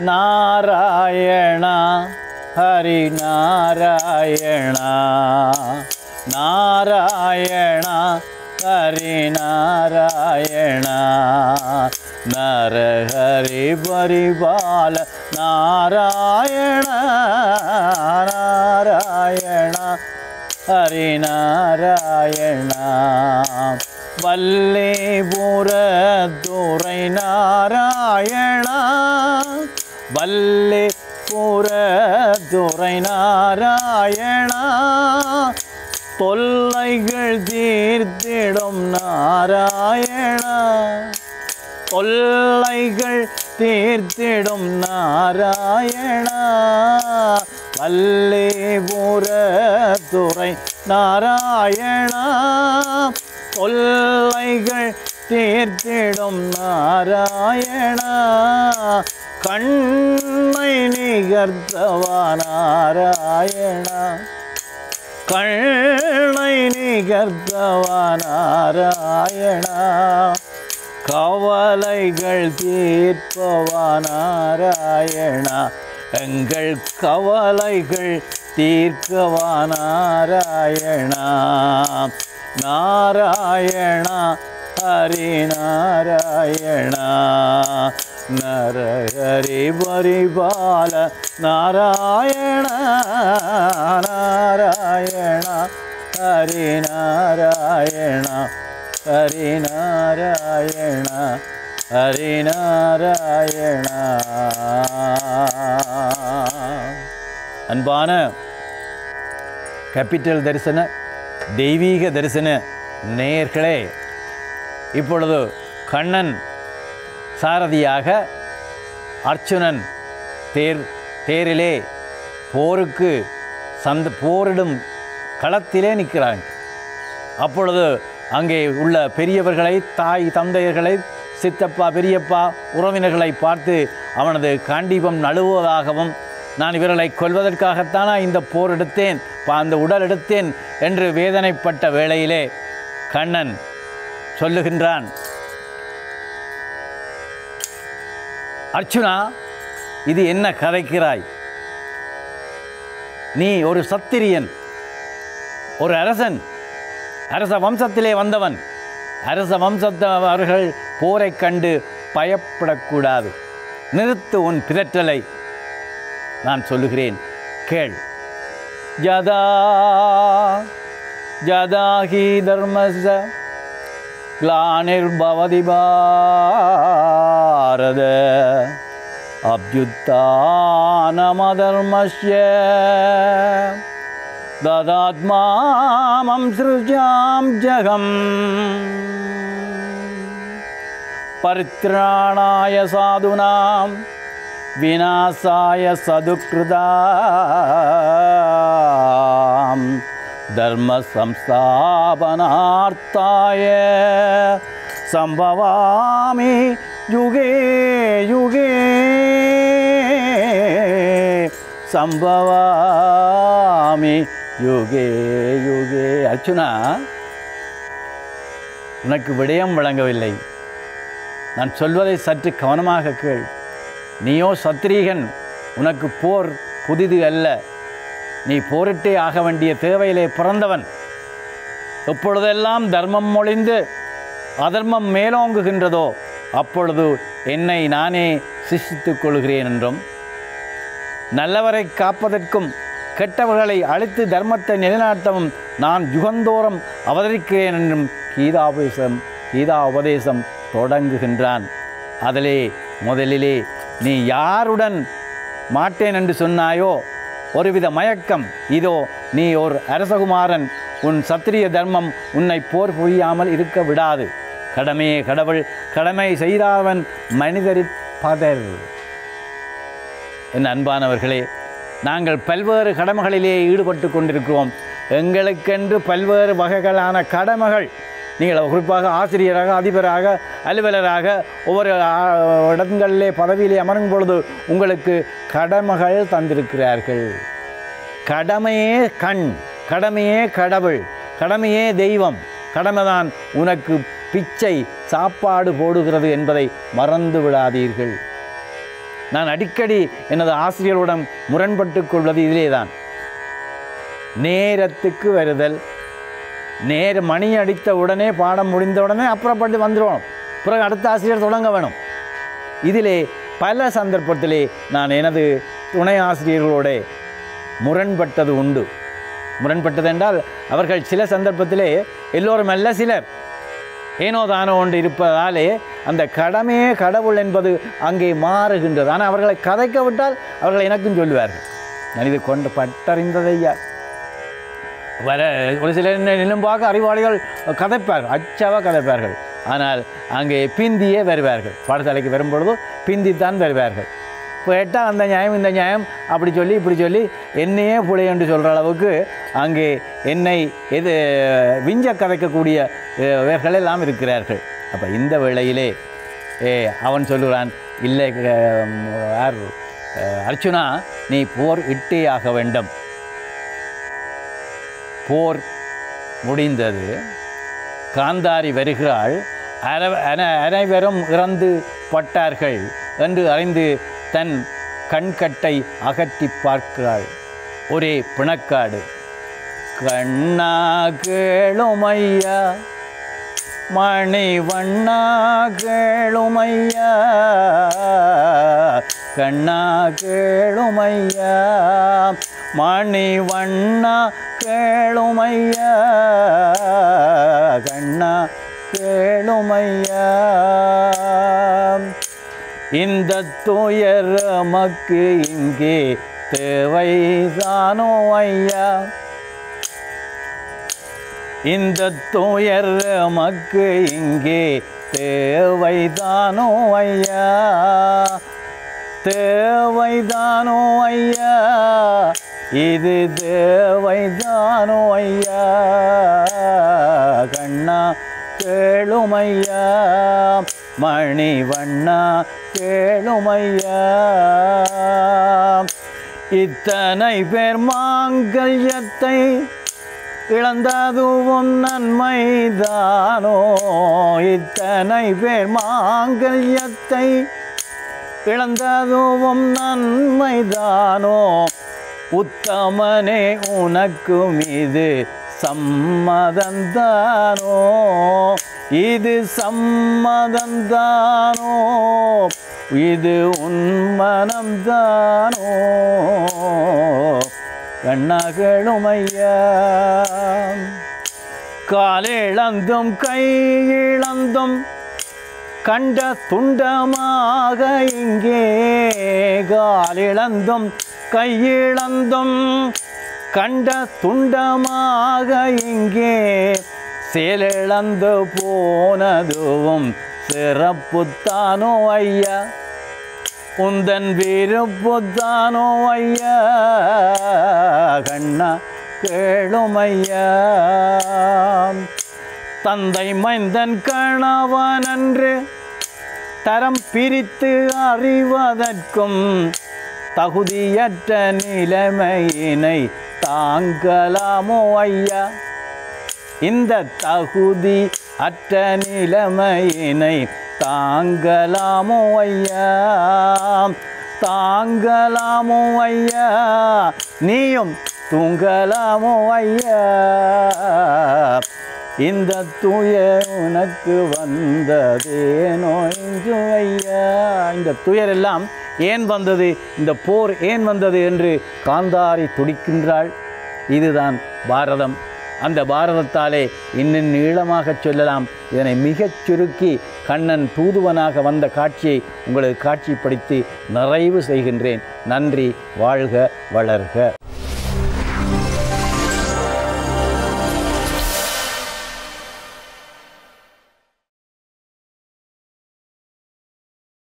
நாராயண ஹரி நாராயண நாராயண ஹரி நாராயண நரஹரி பரிபால நாராயண நாராயண ஹரி நாராயண வல்லேபுர துரை நாராயண வல்லே புற துரை நாராயணா தொல்லைகள் தீர்த்திடும் நாராயணா தொல்லைகள் தீர்த்திடும் நாராயணா வல்லேபுர துறை நாராயணா தொல்லைகள் தீர்த்திடும் நாராயணா கண்ணை நிகர்த்தவா நாராயணா கண்ணை நிகர்த்தவா நாராயணா கவலைகள் தீர்ப்பவா நாராயணா எங்கள் கவலைகள் தீர்க்கவா நாராயணா நாராயணா ஹரி நாராயணா நரஹரி பரிபால நாராயண நாராயண ஹரி நாராயண ஹரி நாராயண ஹரி நாராயண அன்பான கேபிட்டல் தரிசன தெய்வீக தரிசன நேயர்களே இப்பொழுது கண்ணன் சாரதியாக அர்ச்சுனன் தேர் தேரிலே போருக்கு சந்த போரிடும் களத்திலே நிற்கிறாங்க அப்பொழுது அங்கே உள்ள பெரியவர்களை தாய் தந்தையர்களை சித்தப்பா பெரியப்பா உறவினர்களை பார்த்து அவனது காண்டீபம் நழுவுவதாகவும் நான் இவர்களை கொல்வதற்காகத்தானா இந்த போர் எடுத்தேன் பா அந்த உடல் எடுத்தேன் என்று வேதனைப்பட்ட வேளையிலே கண்ணன் சொல்லுகின்றான் அர்ச்சுனா இது என்ன கதைக்கிறாய் நீ ஒரு சத்திரியன் ஒரு அரசன் அரச வம்சத்திலே வந்தவன் அரச வம்சத்தவர்கள் போரைக் கண்டு பயப்படக்கூடாது நிறுத்து உன் பிதற்றலை நான் சொல்லுகிறேன் கேள் ஜதா ஜதாஹி தர்மஸ ग्लानिर्भवति भारत अभ्युत्थानमधर्मस्य ददात्मामं सृजां जगम् परित्राणाय साधूनां विनाशाय सदुकृताम् धर्मसंस्थापनार्थाय सम्भवामि युगे युगे சம்பவாமி யுகே யுகே அர்ச்சுனா உனக்கு விடயம் வழங்கவில்லை நான் சொல்வதை சற்று கவனமாக கேள் நீயோ சத்திரீகன் உனக்கு போர் புதிது அல்ல நீ போரிட்டே ஆக வேண்டிய தேவையிலே பிறந்தவன் எப்பொழுதெல்லாம் தர்மம் மொழிந்து அதர்மம் மேலோங்குகின்றதோ அப்பொழுது என்னை நானே சிஷித்துக் கொள்கிறேன் என்றும் நல்லவரை காப்பதற்கும் கெட்டவர்களை அழித்து தர்மத்தை நிலைநாட்டவும் நான் யுகந்தோறும் அவதரிக்கிறேன் என்றும் கீதாபதேசம் கீதா உபதேசம் தொடங்குகின்றான் அதிலே முதலிலே நீ யாருடன் மாட்டேன் என்று சொன்னாயோ ஒருவித மயக்கம் இதோ நீ ஒரு அரசகுமாரன் உன் சத்திரிய தர்மம் உன்னை போர் புரியாமல் இருக்க விடாது கடமையே கடவுள் கடமை செய்தாவன் மனிதரிற் பதர் என் அன்பானவர்களே நாங்கள் பல்வேறு கடமைகளிலே ஈடுபட்டு கொண்டிருக்கிறோம் எங்களுக்கென்று பல்வேறு வகைகளான கடமைகள் நீங்கள் குறிப்பாக ஆசிரியராக அதிபராக அலுவலராக ஒவ்வொரு ஆ, இடங்களிலே பதவியிலே அமரும் பொழுது உங்களுக்கு கடமைகள் தந்திருக்கிறார்கள் கடமையே கண் கடமையே கடவுள் கடமையே தெய்வம் கடமைதான் உனக்கு பிச்சை சாப்பாடு போடுகிறது என்பதை மறந்து விடாதீர்கள் நான் அடிக்கடி எனது ஆசிரியர்களுடன் முரண்பட்டு கொள்வது இதிலே தான் நேரத்துக்கு வருதல் நேர மணி அடித்த உடனே பாடம் முடிந்த உடனே அப்புறப்பட்டு வந்துடுவோம் பிறகு அடுத்த ஆசிரியர் தொடங்க வேணும் இதிலே பல சந்தர்ப்பத்திலே நான் எனது துணை ஆசிரியர்களோட முரண்பட்டது உண்டு முரண்பட்டது என்றால் அவர்கள் சில சந்தர்ப்பத்திலே எல்லோரும் அல்ல சிலர் ஏனோ தானோ ஒன்று இருப்பதாலே அந்த கடமையே கடவுள் என்பது அங்கே மாறுகின்றது ஆனால் அவர்களை கதைக்க விட்டால் அவர்கள் எனக்கும் சொல்லுவார்கள் நான் இது கொண்டு பட்டறிந்ததையா வர ஒரு சிலர் இன்னும் பார்க்க அறிவாளிகள் கதைப்பார்கள் அச்சாவாக கதைப்பார்கள் ஆனால் அங்கே பிந்தியே வருவார்கள் பாடசாலைக்கு வரும்பொழுது பிந்தித்தான் வருவார்கள் கேட்டால் அந்த நியாயம் இந்த நியாயம் அப்படி சொல்லி இப்படி சொல்லி என்னையே புலை என்று சொல்கிற அளவுக்கு அங்கே என்னை எது விஞ்ச கதைக்கக்கூடிய வேர்கள் எல்லாம் இருக்கிறார்கள் அப்போ இந்த வேளையிலே ஏ அவன் சொல்லுகிறான் இல்லை அஹ், யார் அஹ், அர்ச்சுனா நீ போர் இட்டே ஆக வேண்டும் போர் முடிந்தது காந்தாரி வருகிறாள் அர- அன- அனைவரும் இறந்து பட்டார்கள் என்று அறிந்து தன் கண்கட்டை அகற்றி பார்க்கிறாள் ஒரே பிணக்காடு கண்ணா கேளுமையா மணி வண்ணா கேளுமையா கண்ணா கேளுமையா மணி வண்ணா கேளுமையா கண்ணா கேளுமையா இந்த துயர் மக்கு இங்கே தேவைதானோ ஐயா இந்த துயர் மக்கு இங்கே தேவைதானோ ஐயா தேவைதானோ ஐயா இது தேவைதானோ ஐயா கண்ணா கேளுமையா மணி வண்ணா கேளுமையா இத்தனை பேர் மாங்கல்யத்தை இழந்ததுவும் நன்மைதானோ இத்தனை பேர் மாங்கல்யத்தை இழந்ததுவும் நன்மைதானோ உத்தமனே உனக்கும் இது சம்மதந்தானோ இது சம்மதந்தானோ இது உன்மனம்தானோ கண்ணகழுமையா காலிழந்தும் கையிழந்தும் கண்ட துண்டமாக இங்கே காலிழந்தும் கையிழந்தும் கண்ட துண்டமாக இங்கே செயலிழந்து போனதுவும் சிறப்புத்தானோ ஐயா உந்தன் விருப்புத்தானோ ஐயா கண்ணா கேளுமையா தந்தை மைந்தன் கணவனன்று தரம் பிரித்து அறிவதற்கும் தகுதியற்ற நிலைமையினை தாங்கலாமோ ஐயா இந்த தகுதி அற்ற நிலைமையினை தாங்கலாமோ ஐயா தாங்கலாமோ ஐயா நீயும் தூங்கலாமோ ஐயா இந்த துய உனக்கு வந்ததேனோ இங்கு ஐயா இந்த துயர் எல்லாம் ஏன் வந்தது இந்த போர் ஏன் வந்தது என்று காந்தாரி துடிக்கின்றாள் இதுதான் பாரதம் அந்த பாரதத்தாலே இன்னும் நீளமாகச் சொல்லலாம் இதனை மிகச் சுருக்கி கண்ணன் தூதுவனாக வந்த காட்சியை உங்களுக்கு காட்சிப்படுத்தி நிறைவு செய்கின்றேன் நன்றி வாழ்க வளர்க